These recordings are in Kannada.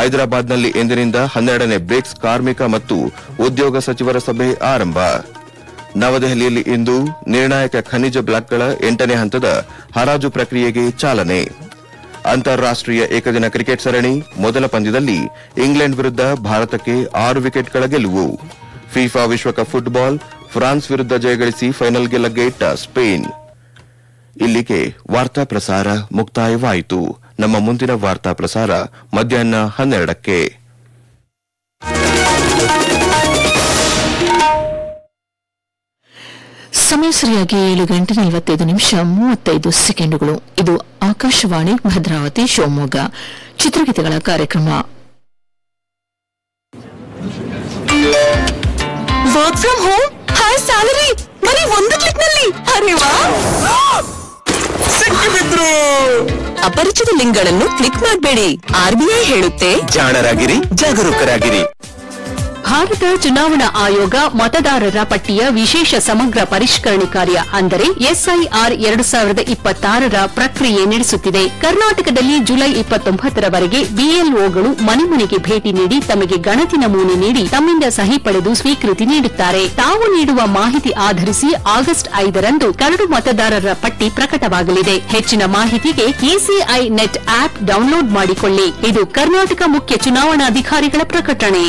ಹೈದರಾಬಾದ್ನಲ್ಲಿ ಇಂದಿನಿಂದ ಹನ್ನೆರಡನೇ ಬ್ರಿಕ್ಸ್ ಕಾರ್ಮಿಕ ಮತ್ತು ಉದ್ಯೋಗ ಸಚಿವರ ಸಭೆ ಆರಂಭ ನವದೆಹಲಿಯಲ್ಲಿ ಇಂದು ನಿರ್ಣಾಯಕ ಖನಿಜ ಬ್ಲಾಕ್ಗಳ ಎಂಟನೇ ಹಂತದ ಹರಾಜು ಪ್ರಕ್ರಿಯೆಗೆ ಚಾಲನೆ ಅಂತಾರಾಷ್ಟೀಯ ಏಕದಿನ ಕ್ರಿಕೆಟ್ ಸರಣಿ ಮೊದಲ ಪಂದ್ಯದಲ್ಲಿ ಇಂಗ್ಲೆಂಡ್ ವಿರುದ್ಧ ಭಾರತಕ್ಕೆ ಆರು ವಿಕೆಟ್ಗಳ ಗೆಲುವು ಫಿಫಾ ವಿಶ್ವಕಪ್ ಫುಟ್ಬಾಲ್ ಫ್ರಾನ್ಸ್ ವಿರುದ್ಧ ಜಯಗಳಿಸಿ ಫೈನಲ್ಗೆ ಲಗ್ಗೆಯಿಟ್ಟ ಸ್ಪೇನ್ ಇಲ್ಲಿಗೆ ವಾರ್ತಾ ಪ್ರಸಾರ ಮುಕ್ತಾಯವಾಯಿತು ನಮ್ಮ ಮುಂದಿನ ವಾರ್ತಾ ಪ್ರಸಾರ ಮಧ್ಯಾಹ್ನ ಹನ್ನೆರಡಕ್ಕೆ ಸಮಯ ಸರಿಯಾಗಿ ಏಳು ಗಂಟೆ ನಲವತ್ತೈದು ನಿಮಿಷ ಮೂವತ್ತೈದು ಸೆಕೆಂಡುಗಳು ಇದು ಆಕಾಶವಾಣಿ ಭದ್ರಾವತಿ ಶಿವಮೊಗ್ಗ ಚಿತ್ರಗೀತೆಗಳ ಕಾರ್ಯಕ್ರಮ work from home high salary ಬರೀ ಒಂದು ಕ್ಲಿಕ್ ನಲ್ಲಿ ಅರೆ ವಾ ಸಿಕ್ಕಿಬಿದ್ರು ಅಪರಿಚಿತ ಲಿಂಕ್ ಗಳನ್ನು ಕ್ಲಿಕ್ ಮಾಡಬೇಡಿ ಆರ್ಬಿಐ ಹೇಳುತ್ತೆ ಜಾಣರಾಗಿರಿ ಜಾಗರೂಕರಾಗಿರಿ ಭಾರತ ಚುನಾವಣಾ ಆಯೋಗ ಮತದಾರರ ಪಟ್ಟಿಯ ವಿಶೇಷ ಸಮಗ್ರ ಪರಿಷ್ಕರಣೆ ಕಾರ್ಯ ಅಂದರೆ ಎಸ್ಐಆರ್ ಎರಡು ಸಾವಿರದ ಇಪ್ಪತ್ತಾರರ ಪ್ರಕ್ರಿಯೆ ನಡೆಸುತ್ತಿದೆ ಕರ್ನಾಟಕದಲ್ಲಿ ಜುಲೈ ಇಪ್ಪತ್ತೊಂಬತ್ತರವರೆಗೆ ಬಿಎಲ್ಒಗಳು ಮನೆ ಮನೆಗೆ ಭೇಟಿ ನೀಡಿ ತಮಗೆ ಗಣತಿ ನಮೂನೆ ನೀಡಿ ತಮ್ಮಿಂದ ಸಹಿ ಪಡೆದು ಸ್ವೀಕೃತಿ ನೀಡುತ್ತಾರೆ ತಾವು ನೀಡುವ ಮಾಹಿತಿ ಆಧರಿಸಿ ಆಗಸ್ಟ್ ಐದರಂದು ಕರಡು ಮತದಾರರ ಪಟ್ಟಿ ಪ್ರಕಟವಾಗಲಿದೆ ಹೆಚ್ಚಿನ ಮಾಹಿತಿಗೆ ಇಸಿಐ ನೆಟ್ ಆಪ್ ಡೌನ್ಲೋಡ್ ಮಾಡಿಕೊಳ್ಳಿ ಇದು ಕರ್ನಾಟಕ ಮುಖ್ಯ ಚುನಾವಣಾಧಿಕಾರಿಗಳ ಪ್ರಕಟಣೆ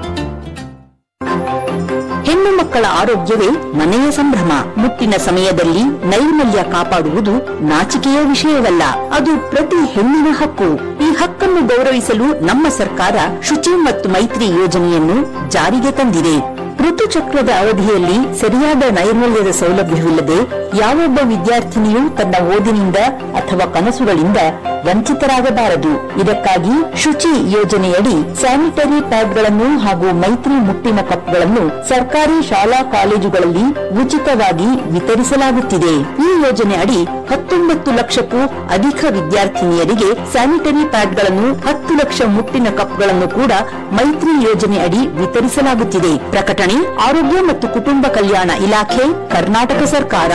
ಹೆಣ್ಣು ಮಕ್ಕಳ ಆರೋಗ್ಯವೇ ಮನೆಯ ಸಂಭ್ರಮ ಮುಟ್ಟಿನ ಸಮಯದಲ್ಲಿ ನೈರ್ಮಲ್ಯ ಕಾಪಾಡುವುದು ನಾಚಿಕೆಯ ವಿಷಯವಲ್ಲ ಅದು ಪ್ರತಿ ಹೆಣ್ಣಿನ ಹಕ್ಕು ಈ ಹಕ್ಕನ್ನು ಗೌರವಿಸಲು ನಮ್ಮ ಸರ್ಕಾರ ಶುಚಿ ಮತ್ತು ಮೈತ್ರಿ ಯೋಜನೆಯನ್ನು ಜಾರಿಗೆ ತಂದಿದೆ ಋತುಚಕ್ರದ ಅವಧಿಯಲ್ಲಿ ಸರಿಯಾದ ನೈರ್ಮಲ್ಯದ ಸೌಲಭ್ಯವಿಲ್ಲದೆ ಯಾವೊಬ್ಬ ವಿದ್ಯಾರ್ಥಿನಿಯೂ ತನ್ನ ಓದಿನಿಂದ ಅಥವಾ ಕನಸುಗಳಿಂದ ವಂಚಿತರಾಗಬಾರದು ಇದಕ್ಕಾಗಿ ಶುಚಿ ಯೋಜನೆಯಡಿ ಸ್ಯಾನಿಟರಿ ಪ್ಯಾಡ್ಗಳನ್ನು ಹಾಗೂ ಮೈತ್ರಿ ಮುಟ್ಟಿನ ಕಪ್ಗಳನ್ನು ಸರ್ಕಾರಿ ಶಾಲಾ ಕಾಲೇಜುಗಳಲ್ಲಿ ಉಚಿತವಾಗಿ ವಿತರಿಸಲಾಗುತ್ತಿದೆ ಈ ಯೋಜನೆ ಅಡಿ ಹತ್ತೊಂಬತ್ತು ಲಕ್ಷಕ್ಕೂ ಅಧಿಕ ವಿದ್ಯಾರ್ಥಿನಿಯರಿಗೆ ಸ್ಯಾನಿಟರಿ ಪ್ಯಾಡ್ಗಳನ್ನು ಹತ್ತು ಲಕ್ಷ ಮುಟ್ಟಿನ ಕಪ್ಗಳನ್ನು ಕೂಡ ಮೈತ್ರಿ ಯೋಜನೆ ಅಡಿ ವಿತರಿಸಲಾಗುತ್ತಿದೆ ಪ್ರಕಟಣೆ ಆರೋಗ್ಯ ಮತ್ತು ಕುಟುಂಬ ಕಲ್ಯಾಣ ಇಲಾಖೆ ಕರ್ನಾಟಕ ಸರ್ಕಾರ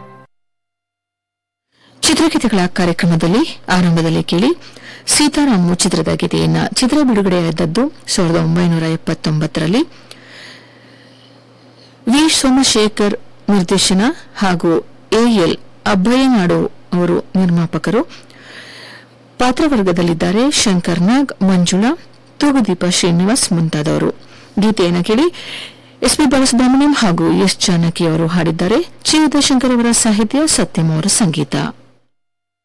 ಚಿತ್ರಗೀತೆಗಳ ಕಾರ್ಯಕ್ರಮದಲ್ಲಿ ಆರಂಭದಲ್ಲಿ ಕೇಳಿ ಸೀತಾರಾಮು ಚಿತ್ರದ ಗೀತೆಯನ್ನ ಚಿತ್ರ ಬಿಡುಗಡೆಯಾದದ್ದು ಸಾವಿರದ ಒಂಬೈನೂರ ಎಪ್ಪತ್ತೊಂಬತ್ತರಲ್ಲಿ ವಿ ಸೋಮಶೇಖರ್ ನಿರ್ದೇಶನ ಹಾಗೂ ಎಎಲ್ ಅಬ್ಬಯ್ಯನಾಡು ಅವರು ನಿರ್ಮಾಪಕರು ಪಾತ್ರವರ್ಗದಲ್ಲಿದ್ದಾರೆ ಶಂಕರ್ ನಾಗ್ ಮಂಜುಳಾ ತೂಗುದೀಪ ಶ್ರೀನಿವಾಸ್ ಮುಂತಾದವರು ಗೀತೆಯನ್ನು ಕೇಳಿ ಎಸ್ ಪಿ ಬಾಲಸುಬ್ರಹ್ಮಣ್ಯಂ ಹಾಗೂ ಎಸ್ ಜಾನಕಿ ಅವರು ಹಾಡಿದ್ದಾರೆ ಚಿ ಉದಯಶಂಕರ್ ಅವರ ಸಾಹಿತ್ಯ ಸತ್ಯಂ ಅವರ ಸಂಗೀತ